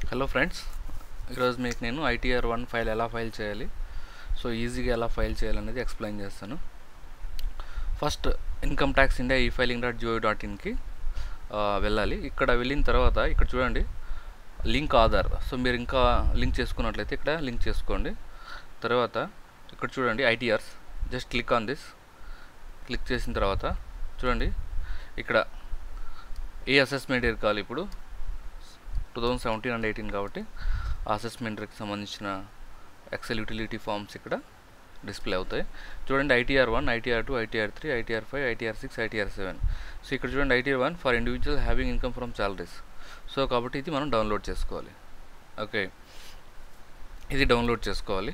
hello friends ఈరోజు మీకు నేను ఐటీఆర్ వన్ ఫైల్ ఎలా ఫైల్ చేయాలి సో ఈజీగా ఎలా ఫైల్ చేయాలనేది ఎక్స్ప్లెయిన్ చేస్తాను first income tax India e filing dot gov dot ఇన్కి వెళ్ళాలి ఇక్కడ వెళ్ళిన తర్వాత ఇక్కడ చూడండి లింక్ ఆధార్ సో మీరు ఇంకా లింక్ చేసుకున్నట్లయితే ఇక్కడ లింక్ చేసుకోండి తర్వాత ఇక్కడ చూడండి ITRs just click on this click చేసిన తర్వాత చూడండి ఇక్కడ ఏ అసెస్మెంట్ ఇయర్ కావాలి ఇప్పుడు two thousand seventeen and eighteen కాబట్టి ఆ అసెస్మెంట్కి సంబంధించిన ఎక్సెల్ యూటిలిటీ ఫామ్స్ ఇక్కడ డిస్ప్లే అవుతాయి చూడండి ITR one ITR two ITR three ITR five ITR six ITR seven so ఇక్కడ చూడండి ITR one for individual having income from salaries so కాబట్టి ఇది మనం డౌన్లోడ్ చేసుకోవాలి ఓకే ఇది డౌన్లోడ్ చేసుకోవాలి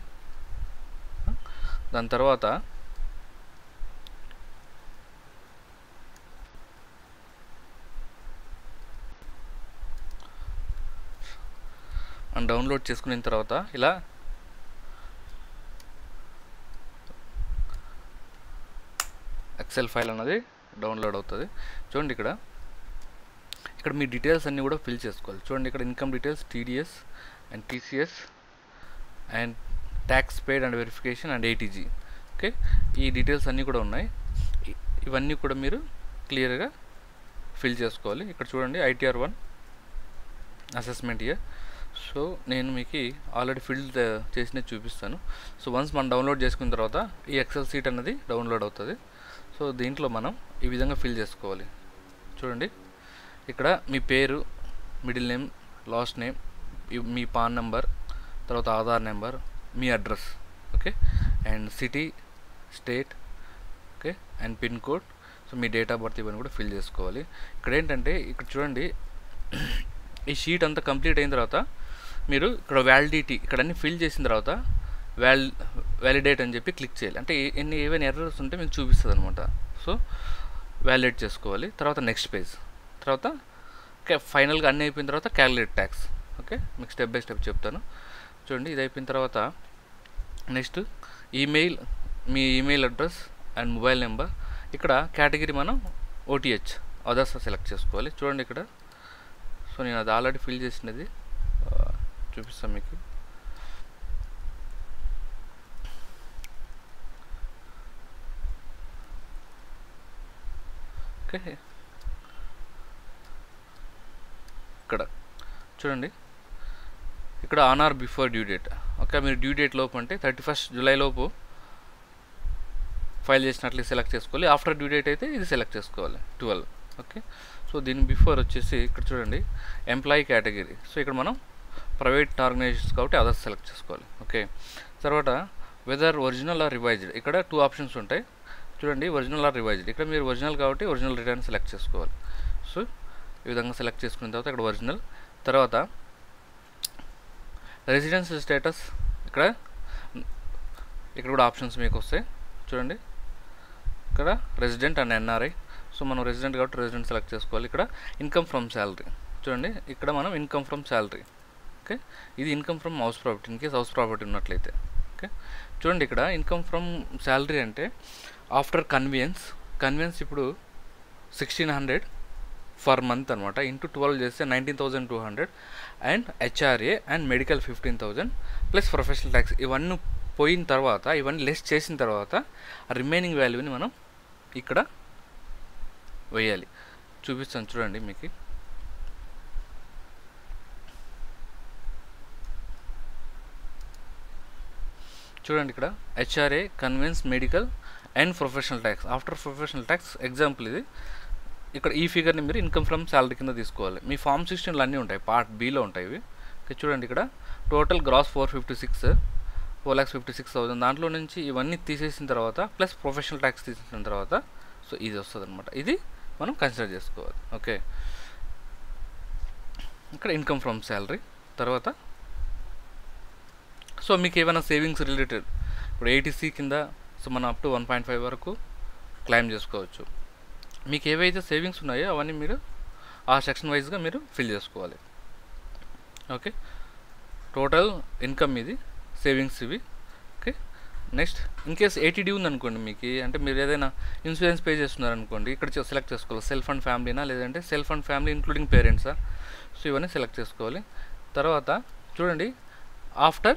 దాని తర్వాత మనం డౌన్లోడ్ చేసుకున్న తర్వాత ఇలా ఎక్సెల్ ఫైల్ అన్నది డౌన్లోడ్ అవుతుంది చూడండి ఇక్కడ ఇక్కడ మీ డీటెయిల్స్ అన్నీ కూడా ఫిల్ చేసుకోవాలి చూడండి ఇక్కడ income details TDS and TCS and tax paid and verification and ATG okay ఈ డీటెయిల్స్ అన్నీ కూడా ఉన్నాయి ఇ- ఇవన్నీ కూడా మీరు క్లియర్గా ఫిల్ చేసుకోవాలి ఇక్కడ చూడండి ITR one assessment year so నేను మీకు ఆల్రెడీ ఫిల్ చేసినది చూపిస్తాను సో వన్స్ మనం డౌన్లోడ్ చేసుకున్న తర్వాత ఈ ఎక్సెల్ సీట్ అనేది డౌన్లోడ్ అవుతుంది సో దీంట్లో మనం ఈ విధంగా ఫిల్ చేసుకోవాలి చూడండి ఇక్కడ మీ పేరు మిడిల్ నేమ్ లాస్ట్ నేమ్ మీ పాన్ నెంబర్ తర్వాత ఆధార్ నెంబర్ మీ address okay and city state okay and pin code so మీ డేట్ ఆఫ్ బర్త్ ఇవన్నీ కూడా ఫిల్ చేసుకోవాలి ఇక్కడ ఏంటంటే ఇక్కడ చూడండి ఈ షీట్ అంతా కంప్లీట్ అయిన తర్వాత మీరు ఇక్కడ వ్యాలిడిటీ ఇక్కడ అన్ని ఫిల్ చేసిన తర్వాత వ్యాల్ వ్యాలిడేట్ అని చెప్పి క్లిక్ చేయాలి అంటే ఏ- ఎన్ని ఏవైనా ఎర్రర్స్ ఉంటే మీకు చూపిస్తుంది అనమాట సో వ్యాలిడేట్ చేసుకోవాలి తర్వాత నెక్స్ట్ పేజ్ తర్వాత ఓకే ఫైనల్గా అన్నీ అయిపోయిన తర్వాత క్యాలిక్యులేట్ ట్యాక్స్ ఓకే మీకు స్టెప్ బై స్టెప్ చెప్తాను చూడండి ఇది అయిపోయిన తర్వాత నెక్స్ట్ ఈమెయిల్ మీ email address and mobile number ఇక్కడ కేటగిరీ మనం ఓటీహెచ్ అదర్స్ సెలెక్ట్ చేసుకోవాలి చూడండి ఇక్కడ సో నేను అది ఆల్రెడీ ఫిల్ చేసినది ఆ, చూపిస్తాను మీకు ఓకే ఇక్కడ చూడండి ఇక్కడ on or before due date okay మీరు డ్యూ డేట్ లోపు అంటే థర్టీ ఫస్ట్ జూలై లోపు ఫైల్ చేసినట్లు సెలెక్ట్ చేసుకోవాలి ఆఫ్టర్ డ్యూ డేట్ అయితే ఇది సెలెక్ట్ చేసుకోవాలి ట్వెల్వ్ ఓకే సో దీని బిఫోర్ వచ్చేసి ఇక్కడ చూడండి ఎంప్లాయీ కేటగిరీ సో ఇక్కడ మనం ప్రైవేట్ ఆర్గనైజేషన్స్ కాబట్టి అదర్స్ సెలెక్ట్ చేసుకోవాలి ఓకే తర్వాత వెదర్ ఒరిజినల్ ఆర్ రివైజ్డ్ ఇక్కడ టూ ఆప్షన్స్ ఉంటాయి చూడండి ఒరిజినల్ ఆర్ రివైజ్డ్ ఇక్కడ మీరు ఒరిజినల్ కాబట్టి ఒరిజినల్ రిటర్న్ సెలెక్ట్ చేసుకోవాలి సో ఈ విధంగా సెలెక్ట్ చేసుకున్న తర్వాత ఇక్కడ ఒరిజినల్ తర్వాత రెసిడెన్స్ స్టేటస్ ఇక్కడ ఇక్కడ కూడా ఆప్షన్స్ మీకు వస్తాయి చూడండి ఇక్కడ రెసిడెంట్ అండ్ ఎన్ఆర్ఐ సో మనం రెసిడెంట్ కాబట్టి రెసిడెంట్ సెలెక్ట్ చేసుకోవాలి ఇక్కడ ఇన్కమ్ ఫ్రమ్ శాలరీ చూడండి ఇక్కడ మనం ఇన్కమ్ ఫ్రమ్ శాలరీ ఓకే ఇది income from house property in case house property ఉన్నట్లయితే ఓకే చూడండి ఇక్కడ ఇన్కమ్ ఫ్రమ్ శాలరీ అంటే ఆఫ్టర్ కన్వీనియన్స్ కన్వీనియన్స్ ఇప్పుడు సిక్స్టీన్ హండ్రెడ్ ఫర్ మంత్ అనమాట ఇంటూ ట్వెల్వ్ చేస్తే nineteen thousand two hundred and HRA and medical fifteen thousand plus professional tax ఇవన్నీ పోయిన తర్వాత ఇవన్నీ లెస్ చేసిన తర్వాత రిమైనింగ్ వాల్యూని మనం ఇక్కడ వేయాలి చూపిస్తాను చూడండి మీకు చూడండి ఇక్కడ HRA conveyance medical and professional tax after professional tax example ఇది ఇక్కడ ఈ ఫిగర్ని మీరు ఇన్కమ్ ఫ్రమ్ శాలరీ కింద తీసుకోవాలి మీ ఫామ్ సిక్స్టీన్లో అన్నీ ఉంటాయి పార్ట్ బీలో ఉంటాయి ఇవి ఇక్కడ చూడండి ఇక్కడ total gross four fifty six four lakhs fifty six thousand దాంట్లో నుంచి ఇవన్నీ తీసేసిన తర్వాత ప్లస్ ప్రొఫెషనల్ ట్యాక్స్ తీసేసిన తర్వాత సో ఇది వస్తుంది అనమాట ఇది మనం కన్సిడర్ చేసుకోవాలి ఓకే ఇక్కడ ఇన్కమ్ ఫ్రమ్ శాలరీ తర్వాత సో మీకు ఏమైనా సేవింగ్స్ రిలేటెడ్ ఇప్పుడు ఏటీసీ కింద సో మనం up to one point five వరకు క్లైమ్ చేసుకోవచ్చు మీకు ఏవైతే సేవింగ్స్ ఉన్నాయో అవన్నీ మీరు ఆ సెక్షన్ వైజ్గా మీరు ఫిల్ చేసుకోవాలి ఓకే టోటల్ ఇన్కమ్ ఇది సేవింగ్స్ ఇవి okay next in case ATD ఉందనుకోండి మీకు అంటే మీరు ఏదైనా ఇన్సూరెన్స్ పే చేస్తున్నారనుకోండి ఇక్కడ సెలెక్ట్ చేసుకోవాలి సెల్ఫ్ అండ్ ఫ్యామిలీనా లేదంటే సెల్ఫ్ అండ్ ఫ్యామిలీ ఇంక్లూడింగ్ పేరెంట్సా సో ఇవన్నీ సెలెక్ట్ చేసుకోవాలి తర్వాత చూడండి ఆఫ్టర్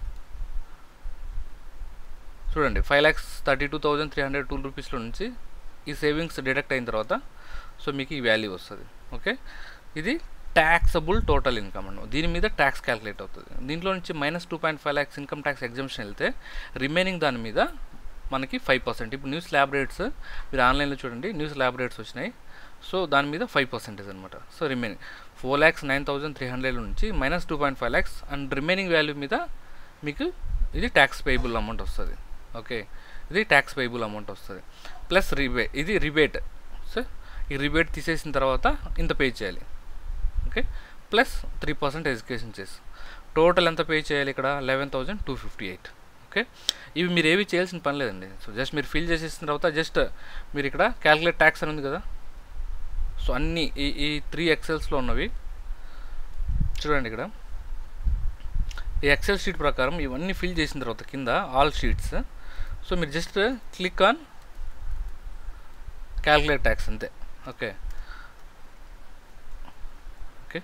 చూడండి five lakhs thirty two thousand three hundred two రూపీస్లో నుంచి ఈ సేవింగ్స్ డిడక్ట్ అయిన తర్వాత సో మీకు ఈ వాల్యూ వస్తుంది ఓకే ఇది ట్యాక్సబుల్ టోటల్ ఇన్కమ్ అన్న దీని మీద ట్యాక్స్ క్యాలిక్యులేట్ అవుతుంది దీంట్లో నుంచి minus two point five lakhs income tax exemption వెళ్తే రిమైనింగ్ దాని మీద మనకి ఫైవ్ పర్సెంట్ ఇప్పుడు న్యూస్ ల్యాబ్ రేట్స్ మీరు ఆన్లైన్లో చూడండి న్యూస్ ల్యాబ్ రేట్స్ వచ్చినాయి సో దాని మీద ఫైవ్ పర్సెంటేజ్ అనమాట so remaining four lakhs nine thousand three hundred నుంచి minus two point five lakhs and remaining value మీద మీకు ఇది ట్యాక్స్ పేయబుల్ అమౌంట్ వస్తుంది ఓకే ఇది ట్యాక్స్ పేయబుల్ అమౌంట్ వస్తుంది ప్లస్ రిబే ఇది రిబేట్ సో ఈ రిబేట్ తీసేసిన తర్వాత ఇంత పే చేయాలి okay plus three percent education cess total ఎంత పే చేయాలి ఇక్కడ eleven thousand two fifty eight okay ఇవి మీరు ఏవి చేయాల్సిన పని లేదండి సో జస్ట్ మీరు ఫిల్ చేసేసిన తర్వాత జస్ట్ మీరు ఇక్కడ క్యాల్కులేట్ ట్యాక్స్ అని ఉంది కదా సో అన్ని ఈ ఈ త్రీ ఎక్సెల్స్లో ఉన్నవి చూడండి ఇక్కడ ఈ ఎక్సెల్ షీట్ ప్రకారం ఇవన్నీ ఫిల్ చేసిన తర్వాత కింద ఆల్ షీట్స్ సో మీరు just click on calculate tax అంతే okay okay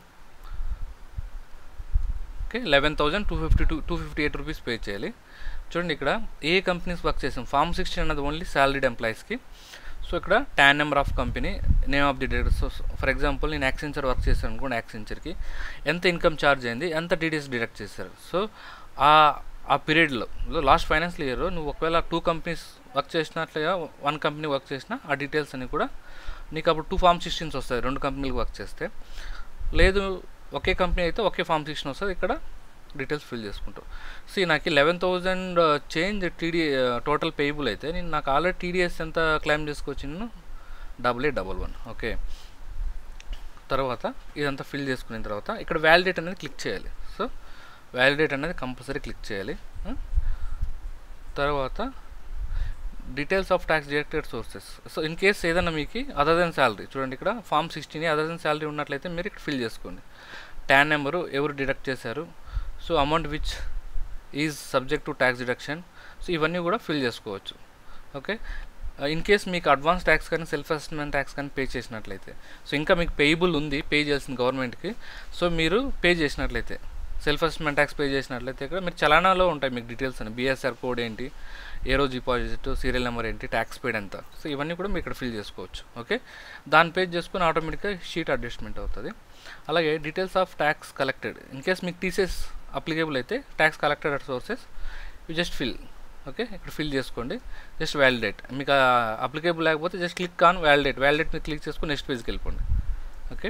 okay eleven thousand two fifty two two fifty eight rupees pay చేయాలి చూడండి ఇక్కడ ఏ కంపెనీస్ వర్క్ చేసాం ఫార్మ్ సిక్స్టీన్ అన్నది ఓన్లీ సాలరీడ్ ఎంప్లాయీస్కి సో ఇక్కడ TAN number of company name of the deductor so for example నేను Accenture work చేశాను అనుకోండి యాక్సెంచర్కి ఎంత ఇన్కమ్ ఛార్జ్ అయింది ఎంత డీటెయిల్స్ డిడక్ట్ చేశారు సో ఆ ఆ పీరియడ్లో లాస్ట్ ఫైనాన్షియల్ ఇయర్ నువ్వు ఒకవేళ టూ కంపెనీస్ వర్క్ చేసినట్లుగా వన్ కంపెనీ వర్క్ చేసినా ఆ డీటెయిల్స్ అన్ని కూడా నీకు అప్పుడు టూ ఫార్మ్ సిక్స్టీన్స్ వస్తాయి రెండు కంపెనీలకు వర్క్ చేస్తే లేదు ఒకే కంపెనీ అయితే ఒకే ఫార్మ్ సిక్స్టీన్ వస్తుంది ఇక్కడ డీటెయిల్స్ ఫిల్ చేసుకుంటావు సి నాకు eleven thousand change TD total payable అయితే నేను నాకు ఆల్రెడీ టీడీఎస్ ఎంత క్లెయిమ్ చేసుకోవచ్చు double eight double one okay తర్వాత ఇదంతా ఫిల్ చేసుకున్న తర్వాత ఇక్కడ వ్యాలిడేట్ అనేది క్లిక్ చేయాలి సో వ్యాలిడేట్ అనేది కంపల్సరీ క్లిక్ చేయాలి తర్వాత details of tax deducted sources so in case ఏదైనా మీకు అదర్ దెన్ శాలరీ చూడండి ఇక్కడ form sixteen other than salary ఉన్నట్లయితే మీరు ఇక్కడ ఫిల్ చేసుకోండి ట్యాన్ నెంబరు ఎవరు డిడక్ట్ చేశారు so amount which is subject to tax deduction so ఇవన్నీ కూడా ఫిల్ చేసుకోవచ్చు ఓకే ఇన్ కేస్ మీకు అడ్వాన్స్ ట్యాక్స్ కానీ సెల్ఫ్ అసెస్మెంట్ ట్యాక్స్ కానీ పే చేసినట్లయితే సో ఇంకా మీకు పేయబుల్ ఉంది పే చేయాల్సింది గవర్నమెంట్కి సో మీరు పే చేసినట్లయితే సెల్ఫ్ అసెస్మెంట్ ట్యాక్స్ పే చేసినట్లయితే ఇక్కడ మీరు చలానాలో ఉంటాయి మీకు డీటెయిల్స్ అని బిఎస్ఆర్ కోడ్ ఏంటి ఏ రోజు డిపాజిట్ సీరియల్ నెంబర్ ఏంటి ట్యాక్స్ పేడ్ ఎంత సో ఇవన్నీ కూడా మీరు ఇక్కడ ఫిల్ చేసుకోవచ్చు ఓకే దాని పేజ్ చేసుకుని ఆటోమేటిక్గా షీట్ అడ్జస్ట్మెంట్ అవుతుంది అలాగే details of tax collected in case మీకు టీసీఎస్ అప్లికేబుల్ అయితే tax collected at sources you just fill okay ఇక్కడ ఫిల్ చేసుకోండి జస్ట్ వ్యాలిడేట్ మీకు అప్లికేబుల్ లేకపోతే just click on validate validate మీద క్లిక్ చేసుకుని నెక్స్ట్ పేజ్కి వెళ్ళిపోండి ఓకే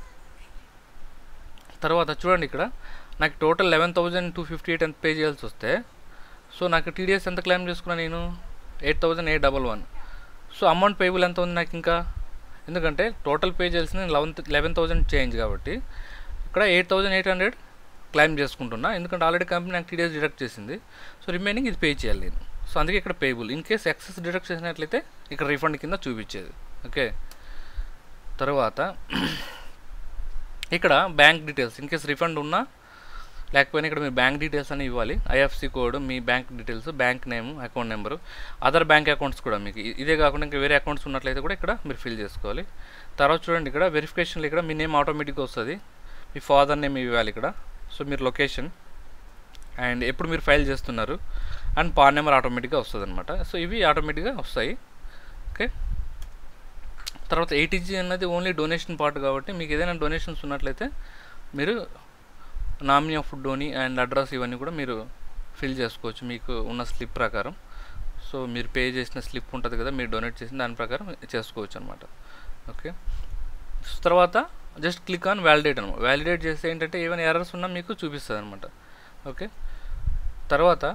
తర్వాత చూడండి ఇక్కడ నాకు total eleven thousand two fifty eight ఎంత పే చేయాల్సి వస్తే సో నాకు టీడీఎస్ ఎంత క్లెయిమ్ చేసుకున్నా నేను eight thousand eight double one so amount payable ఎంత ఉంది నాకు ఇంకా ఎందుకంటే టోటల్ పే చేయాల్సింది లెవెన్ లెవెన్ థౌజండ్ చేంజ్ కాబట్టి ఇక్కడ eight thousand eight hundred claim చేసుకుంటున్నా ఎందుకంటే ఆల్రెడీ కంపెనీ నాకు టీడీఎస్ డిడక్ట్ చేసింది సో రిమైనింగ్ ఇది పే చేయాలి నేను సో అందుకే ఇక్కడ payable in case excess deduct చేసినట్లయితే ఇక్కడ రిఫండ్ కింద చూపించేది ఓకే తర్వాత ఇక్కడ bank details in case refund ఉన్నా లేకపోయినా ఇక్కడ మీరు బ్యాంక్ డీటెయిల్స్ అని ఇవ్వాలి ఐఎఫ్సి కోడ్ మీ bank details bank name account number other bank accounts కూడా మీకు ఇదే కాకుండా ఇంకా వేరే అకౌంట్స్ ఉన్నట్లయితే కూడా ఇక్కడ మీరు ఫిల్ చేసుకోవాలి తర్వాత చూడండి ఇక్కడ వెరిఫికేషన్లో ఇక్కడ మీ నేమ్ ఆటోమేటిక్గా వస్తుంది మీ ఫాదర్ నేమ్ ఇవ్వాలి ఇక్కడ సో మీరు లొకేషన్ అండ్ ఎప్పుడు మీరు ఫైల్ చేస్తున్నారు అండ్ పాన్ నెంబర్ ఆటోమేటిక్గా వస్తుంది అనమాట సో ఇవి ఆటోమేటిక్గా వస్తాయి ఓకే తర్వాత ఏటీజీ అన్నది ఓన్లీ డొనేషన్ పార్ట్ కాబట్టి మీకు ఏదైనా డొనేషన్స్ ఉన్నట్లయితే మీరు nominee of donee and address ఇవన్నీ కూడా మీరు ఫిల్ చేసుకోవచ్చు మీకు ఉన్న స్లిప్ ప్రకారం సో మీరు పే చేసిన స్లిప్ ఉంటుంది కదా మీరు డొనేట్ చేసిన దాని ప్రకారం చేసుకోవచ్చు అనమాట ఓకే తర్వాత జస్ట్ క్లిక్ ఆన్ వ్యాలిడేట్ అనమాట వ్యాలిడేట్ చేస్తే ఏంటంటే ఏమైనా ఎర్రర్స్ ఉన్నా మీకు చూపిస్తుంది అనమాట ఓకే తర్వాత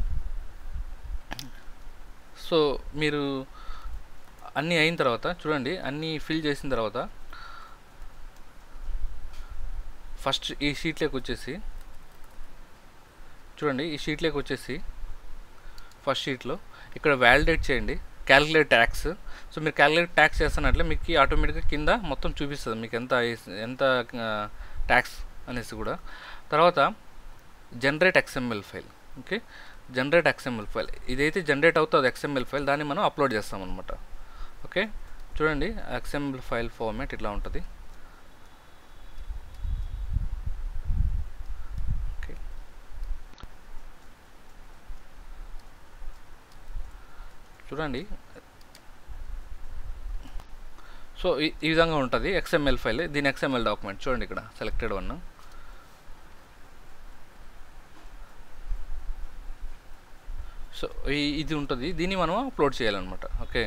సో మీరు అన్నీ అయిన తర్వాత చూడండి అన్నీ ఫిల్ చేసిన తర్వాత ఫస్ట్ ఈ షీట్లోకి వచ్చేసి చూడండి ఈ షీట్లోకి వచ్చేసి ఫస్ట్ షీట్లో ఇక్కడ వ్యాలిడేట్ చేయండి క్యాలిక్యులేట్ ట్యాక్స్ సో మీరు క్యాలిక్యులేట్ ట్యాక్స్ చేస్తున్నట్లే మీకు ఆటోమేటిక్గా కింద మొత్తం చూపిస్తుంది మీకు ఎంత ఎంత ట్యాక్స్ అనేసి కూడా తర్వాత generate XML file okay generate XML file ఇదైతే జనరేట్ అవుతుంది ఎక్స్ఎంఎల్ ఫైల్ దాన్ని మనం అప్లోడ్ చేస్తాం అనమాట ఓకే చూడండి ఎక్స్ఎంఎల్ ఫైల్ ఫార్మాట్ ఇట్లా ఉంటుంది చూడండి సో ఈ ఈ విధంగా ఉంటుంది ఎక్స్ఎంఎల్ ఫైల్ దీని ఎక్స్ఎంఎల్ డాక్యుమెంట్ చూడండి ఇక్కడ సెలెక్టెడ్ వన్ సో ఈ ఇది ఉంటుంది దీన్ని మనం అప్లోడ్ చేయాలన్నమాట ఓకే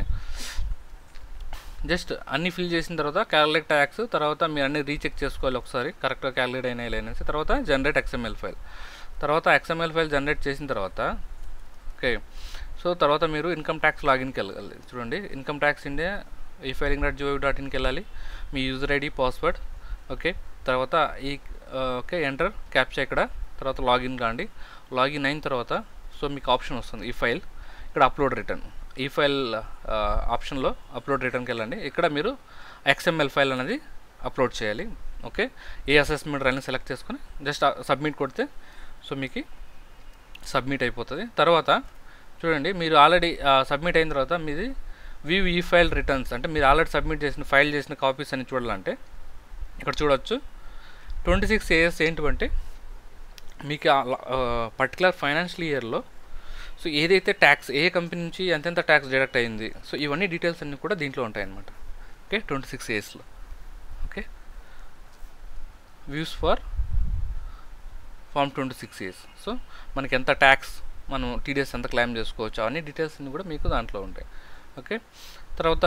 జస్ట్ అన్ని ఫిల్ చేసిన తర్వాత క్యాలిక్యులేట్ ట్యాక్స్ తర్వాత మీరు అన్ని రీచెక్ చేసుకోవాలి ఒకసారి కరెక్ట్గా క్యాలిక్యులేట్ అయినా లేనేసి తర్వాత జనరేట్ ఎక్స్ఎంఎల్ ఫైల్ తర్వాత ఎక్స్ఎంఎల్ ఫైల్ జనరేట్ చేసిన తర్వాత ఓకే సో తర్వాత మీరు ఇన్కమ్ ట్యాక్స్ లాగిన్కి వెళ్ళాలి చూడండి income tax India e filing dot G O V dot ఇన్కి వెళ్ళాలి మీ యూజర్ ఐడి పాస్వర్డ్ ఓకే తర్వాత ఈ ఓకే ఎంటర్ క్యాప్చా ఇక్కడ తర్వాత లాగిన్ కాండి లాగిన్ అయిన తర్వాత సో మీకు ఆప్షన్ వస్తుంది ఈ ఫైల్ ఇక్కడ అప్లోడ్ రిటర్న్ ఈ ఫైల్ ఆప్షన్లో అప్లోడ్ రిటర్న్కి వెళ్ళండి ఇక్కడ మీరు ఎక్స్ఎంఎల్ ఫైల్ అనేది అప్లోడ్ చేయాలి ఓకే ఏ అసెస్మెంట్ అని సెలెక్ట్ చేసుకొని జస్ట్ సబ్మిట్ కొడితే సో మీకు సబ్మిట్ అయిపోతుంది తర్వాత చూడండి మీరు ఆల్రెడీ సబ్మిట్ అయిన తర్వాత మీది వ్యూ ఈ ఫైల్ రిటర్న్స్ అంటే మీరు ఆల్రెడీ సబ్మిట్ చేసిన ఫైల్ చేసిన కాపీస్ అని చూడాలంటే ఇక్కడ చూడొచ్చు ట్వంటీ సిక్స్ ఏఎస్ ఏంటంటే మీకు పర్టికులర్ ఫైనాన్షియల్ ఇయర్లో సో ఏదైతే ట్యాక్స్ ఏ కంపెనీ నుంచి ఎంతెంత ట్యాక్స్ డిడక్ట్ అయింది సో ఇవన్నీ డీటెయిల్స్ అన్నీ కూడా దీంట్లో ఉంటాయన్నమాట ఓకే ట్వంటీ సిక్స్ ఇయర్స్లో okay views for form twenty six years so మనకి ఎంత ట్యాక్స్ మనం టీడీఎస్ ఎంత క్లెయిమ్ చేసుకోవచ్చు అవన్నీ డీటెయిల్స్ అన్నీ కూడా మీకు దాంట్లో ఉంటాయి ఓకే తర్వాత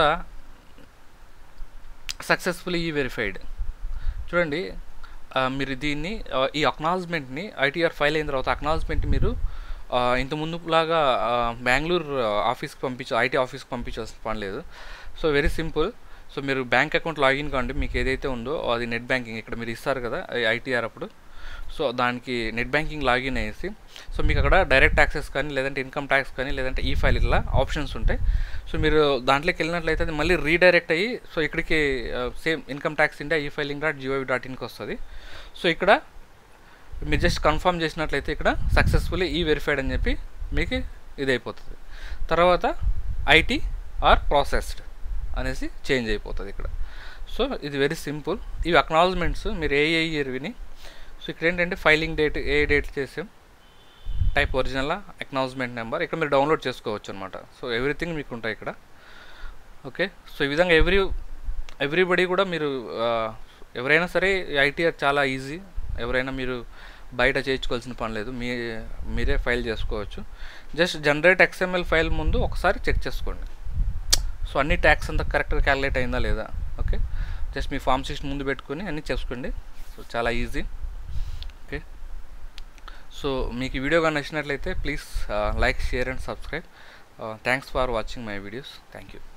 సక్సెస్ఫుల్లీ ఈ వెరిఫైడ్ చూడండి మీరు దీన్ని ఈ అక్నాలజ్మెంట్ని ఐటీఆర్ ఫైల్ అయిన తర్వాత అక్నాలజ్మెంట్ మీరు ఇంత ముందులాగా బెంగళూరు ఆఫీస్కి పంపించ ఐటీ ఆఫీస్కి పంపించాల్సిన పని లేదు సో వెరీ సింపుల్ సో మీరు బ్యాంక్ అకౌంట్ లాగిన్ కావండి మీకు ఏదైతే ఉందో అది నెట్ బ్యాంకింగ్ ఇక్కడ మీరు ఇస్తారు కదా ఐటీఆర్ అప్పుడు సో దానికి నెట్ బ్యాంకింగ్ లాగిన్ అయ్యేసి సో మీకు అక్కడ డైరెక్ట్ ట్యాక్సెస్ కానీ లేదంటే ఇన్కమ్ ట్యాక్స్ కానీ లేదంటే ఈ ఫైల్ ఇట్లా ఆప్షన్స్ ఉంటాయి సో మీరు దాంట్లోకి వెళ్ళినట్లయితే అది మళ్ళీ రీడైరెక్ట్ అయ్యి సో ఇక్కడికి same income tax India e filing dot G O V dot ఇన్కి వస్తుంది సో ఇక్కడ మీరు జస్ట్ కన్ఫర్మ్ చేసినట్లయితే ఇక్కడ సక్సెస్ఫుల్లీ ఈ వెరిఫైడ్ అని చెప్పి మీకు ఇది అయిపోతుంది తర్వాత ఐటీ ఆర్ ప్రాసెస్డ్ అనేసి చేంజ్ అయిపోతుంది ఇక్కడ సో ఇది వెరీ సింపుల్ ఇవి అక్నాలజ్మెంట్స్ మీరు ఏ ఏ ఇయర్ విని సో ఇక్కడ ఏంటంటే ఫైలింగ్ డేట్ ఏ డేట్ చేసాం టైప్ ఒరిజినల్ అక్నాలజ్మెంట్ నెంబర్ ఇక్కడ మీరు డౌన్లోడ్ చేసుకోవచ్చు అనమాట సో ఎవ్రీథింగ్ మీకు ఉంటాయి ఇక్కడ ఓకే సో ఈ విధంగా ఎవ్రీ ఎవ్రీబడి కూడా మీరు ఎవరైనా సరే ఐటీఆర్ చాలా ఈజీ ఎవరైనా మీరు బయట చేయించుకోవాల్సిన పని లేదు మీ మీరే ఫైల్ చేసుకోవచ్చు జస్ట్ జనరేట్ ఎక్స్ఎంఎల్ ఫైల్ ముందు ఒకసారి చెక్ చేసుకోండి సో అన్ని ట్యాక్స్ అంతా కరెక్ట్గా క్యాలిక్యులేట్ అయిందా లేదా ఓకే జస్ట్ మీ ఫామ్ సిక్స్ ముందు పెట్టుకొని అన్నీ చేసుకోండి సో చాలా ఈజీ ఓకే సో మీకు ఈ వీడియో కానీ నచ్చినట్లయితే please like share and subscribe thanks for watching my videos thank you